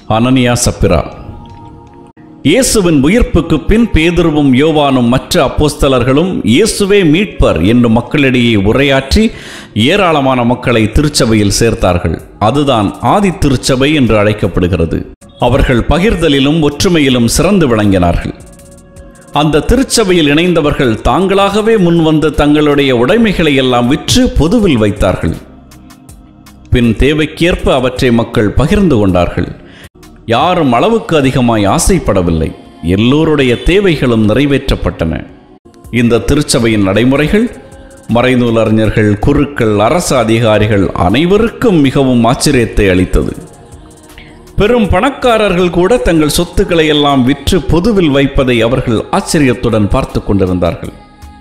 அனனியா சப்பிரா இயேசுவின் உயிர்ப்புக்கு பின் பேதுருவும் யோவானும் மற்ற அப்போஸ்தலர்களும் இயேசுவே மீட்பர் என்று மக்களிடையே உரையாற்றி ஏராளமான மக்களை திருச்சபையில் சேர்த்தார்கள் அதுதான் ஆதி திருச்சபை என்று அழைக்கப்படுகிறது அவர்கள் பகிர்தலிலும் ஒற்றுமையிலும் சிறந்து விளங்கினார்கள் அந்த திருச்சபையில் இணைந்தவர்கள் தாங்களாகவே முன்வந்து தங்களுடைய உடைமைகளை எல்லாம் விற்று பொதுவில் வைத்தார்கள் பின் தேவைக்கேற்ப அவற்றை மக்கள் பகிர்ந்து கொண்டார்கள் யாரும் அளவுக்கு அதிகமாய் ஆசைப்படவில்லை எல்லோருடைய தேவைகளும் நிறைவேற்றப்பட்டன இந்த திருச்சபையின் நடைமுறைகள் மறைநூல் அறிஞர்கள் குருக்கள் அரசு அதிகாரிகள் அனைவருக்கும் மிகவும் ஆச்சரியத்தை அளித்தது பெரும் பணக்காரர்கள் கூட தங்கள் சொத்துக்களை எல்லாம் விற்று பொதுவில் வைப்பதை அவர்கள் ஆச்சரியத்துடன் பார்த்து கொண்டிருந்தார்கள்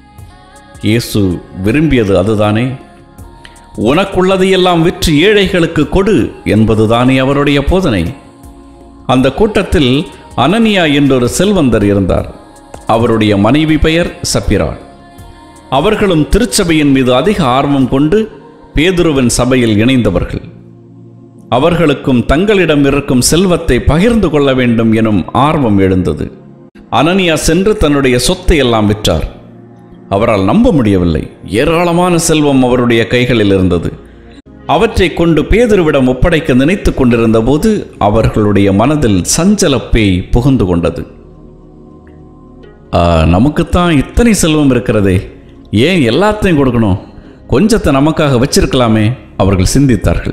இயேசு விரும்பியது அதுதானே உனக்குள்ளதையெல்லாம் விற்று ஏழைகளுக்கு கொடு என்பதுதானே அவருடைய போதனை அந்த கூட்டத்தில் அனனியா என்றொரு செல்வந்தர் இருந்தார் அவருடைய மனைவி பெயர் சப்பிராள் அவர்களும் திருச்சபையின் மீது அதிக ஆர்வம் கொண்டு பேதுருவின் சபையில் இணைந்தவர்கள் அவர்களுக்கும் தங்களிடம் இருக்கும் செல்வத்தை பகிர்ந்து கொள்ள வேண்டும் எனும் ஆர்வம் எழுந்தது அனனியா சென்று தன்னுடைய சொத்தை எல்லாம் விற்றார் அவரால் நம்ப முடியவில்லை ஏராளமான செல்வம் அவருடைய கைகளில் இருந்தது அவற்றை கொண்டு பேதுருவிடம் ஒப்படைக்க நினைத்து கொண்டிருந்த போது அவர்களுடைய மனதில் சஞ்சல பேய் புகுந்து கொண்டது "ஆ, நமக்குத்தான் இத்தனை செல்வம் இருக்கிறதே ஏன் எல்லாத்தையும் கொடுக்கணும் கொஞ்சத்தை நமக்காக வச்சிருக்கலாமே அவர்கள் சிந்தித்தார்கள்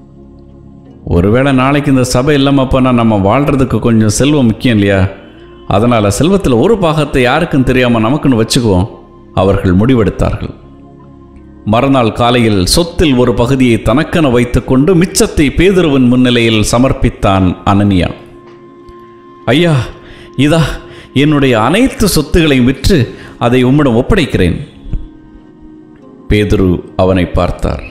ஒருவேளை நாளைக்கு இந்த சபை இல்லாமல் போனா நம்ம வாழ்கிறதுக்கு கொஞ்சம் செல்வம் முக்கியம் இல்லையா அதனால் செல்வத்தில் ஒரு பாகத்தை யாருக்கும் தெரியாமல் நமக்குன்னு வச்சுக்குவோம் அவர்கள் முடிவெடுத்தார்கள் மறுநாள் காலையில் சொத்தில் ஒரு பகுதியை தனக்கென வைத்துக்கொண்டு மிச்சத்தை பேதுருவின் முன்னிலையில் சமர்ப்பித்தான் அனனியா ஐயா இதா என்னுடைய அனைத்து சொத்துகளையும் விற்று அதை உம்மிடம் ஒப்படைக்கிறேன் பேதுரு அவனை பார்த்தார்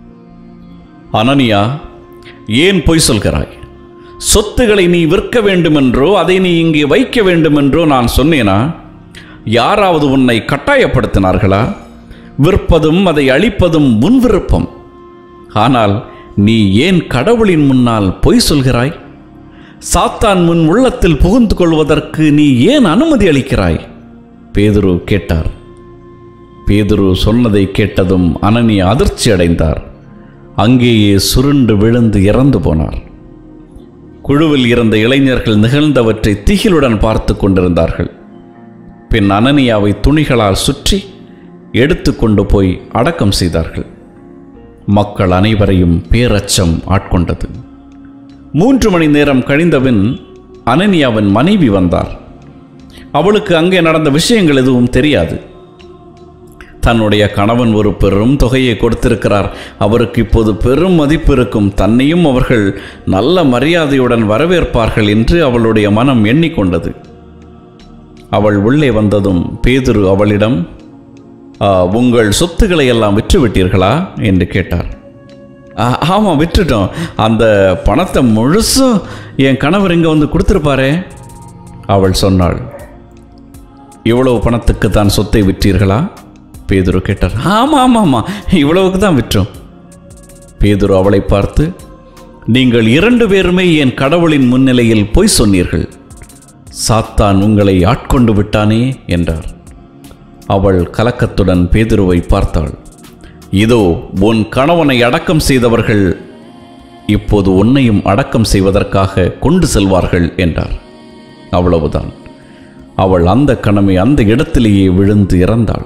அனனியா ஏன் பொய் சொல்கிறாய் சொத்துகளை நீ விற்க வேண்டுமென்றோ அதை நீ இங்கே வைக்க வேண்டுமென்றோ நான் சொன்னேனா யாராவது உன்னை கட்டாயப்படுத்தினார்களா விற்பதும் அதை அழிப்பதும் உன் விருப்பம் ஆனால் நீ ஏன் கடவுளின் முன்னால் பொய் சொல்கிறாய் சாத்தான் முன் உள்ளத்தில் புகுந்து கொள்வதற்கு நீ ஏன் அனுமதி அளிக்கிறாய் பேதுரு கேட்டார் பேதுரு சொன்னதை கேட்டதும் அனனியா அதிர்ச்சி அடைந்தார் அங்கேயே சுருண்டு விழுந்து இறந்து போனார் குழுவில் இருந்த இளைஞர்கள் நிகழ்ந்தவற்றை திகிலுடன் பார்த்து கொண்டிருந்தார்கள் பின் அனனியாவை துணிகளால் சுற்றி எடுத்துக்கொண்டு போய் அடக்கம் செய்தார்கள் மக்கள் அனைவரையும் பேரச்சம் ஆட்கொண்டது மூன்று மணி நேரம் கழிந்தபின் அனனியாவின் மனைவி வந்தார் அவளுக்கு அங்கே நடந்த விஷயங்கள் எதுவும் தெரியாது தன்னுடைய கணவன் ஒரு பெரும் தொகையை கொடுத்திருக்கிறார் அவருக்கு இப்போது பெரும் மதிப்பு இருக்கும் தன்னையும் அவர்கள் நல்ல மரியாதையுடன் வரவேற்பார்கள் என்று அவளுடைய மனம் எண்ணிக்கொண்டது அவள் உள்ளே வந்ததும் பேதுரு அவளிடம் "ஆ, உங்கள் சொத்துக்களை எல்லாம் விற்றுவிட்டீர்களா என்று கேட்டார் "ஆ, ஆமாம் விற்றுட்டோம் அந்த பணத்தை முழுசும் என் கணவர் இங்கே வந்து கொடுத்துருப்பாரே அவள் சொன்னாள் இவ்வளவு பணத்துக்கு தான் சொத்தை விற்றீர்களா பேதுரு கேட்டார் ஆமாம் ஆமாம் ஆமாம் இவ்வளவுக்கு தான் விற்றோம் பேதுரு அவளை பார்த்து நீங்கள் இரண்டு பேருமே என் கடவுளின் முன்னிலையில் பொய் சொன்னீர்கள் சாத்தான் உங்களை ஆட்கொண்டு விட்டானே என்றார் அவள் கலக்கத்துடன் பேதுருவை பார்த்தாள் இதோ உன் கணவனை அடக்கம் செய்தவர்கள் இப்போது உன்னையும் அடக்கம் செய்வதற்காக கொண்டு செல்வார்கள் என்றார் அவ்வளவுதான் அவள் அந்த கணமே அந்த இடத்திலேயே விழுந்து இறந்தாள்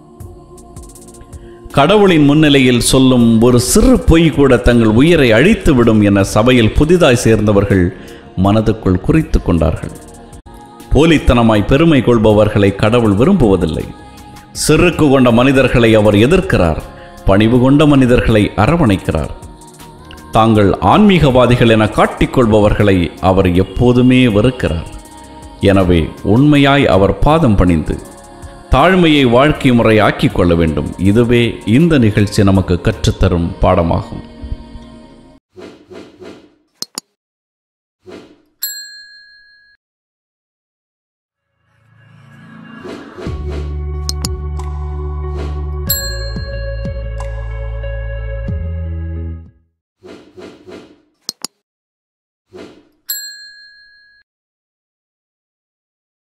கடவுளின் முன்னிலையில் சொல்லும் ஒரு சிறு பொய் கூட தங்கள் உயிரை அழித்துவிடும் என சபையில் புதிதாய் சேர்ந்தவர்கள் மனதுக்குள் குறித்து கொண்டார்கள் போலித்தனமாய் பெருமை கொள்பவர்களை கடவுள் விரும்புவதில்லை சிறுக்கு கொண்ட மனிதர்களை அவர் எதிர்க்கிறார் பணிவு கொண்ட மனிதர்களை அரவணைக்கிறார் தாங்கள் ஆன்மீகவாதிகள் என காட்டிக்கொள்பவர்களை அவர் எப்போதுமே வெறுக்கிறார் எனவே உண்மையாய் அவர் பாதம் பணிந்து தாழ்மையை வாழ்க்கை முறை ஆக்கிக் கொள்ள வேண்டும் இதுவே இந்த நிகழ்ச்சி நமக்கு கற்றுத்தரும் பாடமாகும்